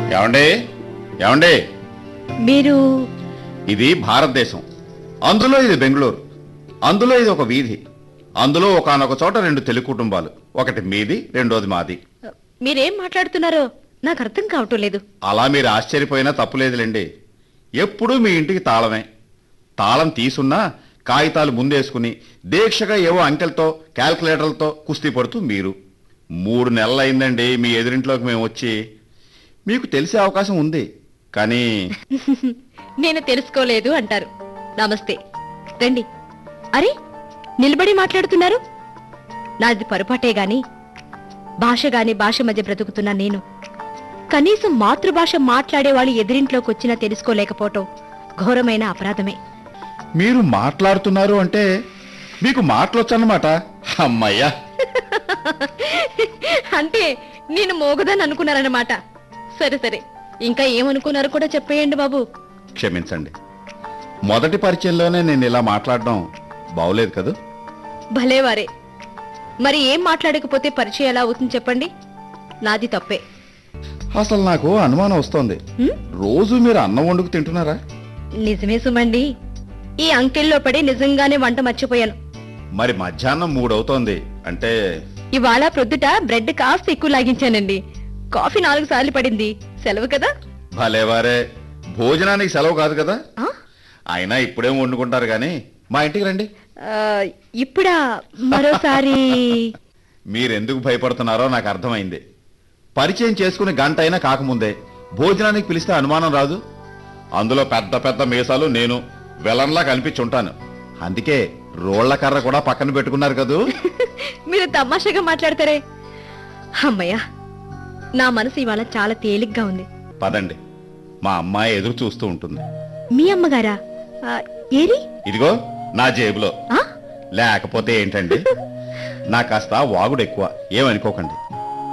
ఏమండే ఏమండే మీరు ఇది భారతదేశం అందులో ఇది బెంగళూరు అందులో ఇది ఒక వీధి అందులో ఒకనొక చోట రెండు తెలుగు కుటుంబాలు ఒకటి మీది రెండోది మాది మీరేం మాట్లాడుతున్నారో నాకు అర్థం కావటం లేదు అలా మీరు ఆశ్చర్యపోయినా తప్పులేదులేండి ఎప్పుడూ మీ ఇంటికి తాళమే తాళం తీసున్నా కాగితాలు ముందేసుకుని దీక్షగా ఏవో అంకెలతో క్యాల్కులేటర్లతో కుస్తీ పడుతూ మీరు మూడు నెలలైందండి మీ ఎదురింట్లోకి మేము వచ్చి మీకు తెలిసే అవకాశం ఉంది కానీ నేను తెలుసుకోలేదు అంటారు నమస్తే రండి అరే నిలబడి మాట్లాడుతున్నారు నాది పొరపాటే గాని భాష గాని భాష మధ్య బ్రతుకుతున్నా నేను కనీసం మాతృభాష మాట్లాడే వాళ్ళు ఎదిరింట్లోకి వచ్చినా తెలుసుకోలేకపోవటం ఘోరమైన అపరాధమే మీరు మాట్లాడుతున్నారు అంటే మీకు మాటలొచ్చన్నమాట అమ్మయ్యా అంటే నేను మోగదని అనుకున్నారన్నమాట సరే సరే ఇంకా ఏమనుకున్నారు కూడా చెప్పేయండి బాబు క్షమించండి మొదటి పరిచయంలోనే నేను ఇలా మాట్లాడడం బాగోలేదు కదూ భలేవారే మరి ఏం మాట్లాడకపోతే పరిచయం ఎలా అవుతుంది చెప్పండి నాది తప్పే అసలు నాకు అనుమానం వస్తోంది హ్మ్? రోజు మీరు అన్నం వండుకు తింటున్నారా నిజమే సుమండి ఈ అంకెల్లో పడి నిజంగానే వంట మర్చిపోయాను మరి మధ్యాహ్నం మూడవుతోంది అంటే ఇవాళ ప్రొద్దుట బ్రెడ్ కాస్త ఎక్కువ లాగించానండి కాఫీ నాలుగు సార్లు పడింది సెలవు కదా భలేవారే భోజనానికి సెలవు కాదు కదా ఆ? అయినా ఇప్పుడేం వండుకుంటారు కానీ మా ఇంటికి రండి ఆ, ఇప్పుడా మరోసారి మీరెందుకు భయపడుతున్నారో నాకు అర్థమైంది పరిచయం చేసుకుని గంట అయినా కాకముందే భోజనానికి పిలిస్తే అనుమానం రాదు అందులో పెద్ద పెద్ద మీసాలు నేను వెలంలా కనిపించుంటాను అందుకే రోళ్ల కర్ర కూడా పక్కన పెట్టుకున్నారు కదూ మీరు తమాషాగా మాట్లాడతారే అమ్మయ్యా నా మనసు ఇవాళ చాలా తేలిగ్గా ఉంది పదండి మా అమ్మాయి ఎదురు చూస్తూ ఉంటుంది మీ అమ్మగారా ఆ, ఏరి ఇదిగో నా జేబులో ఆ? లేకపోతే ఏంటండి నా కాస్త వాగుడు ఎక్కువ ఏమనుకోకండి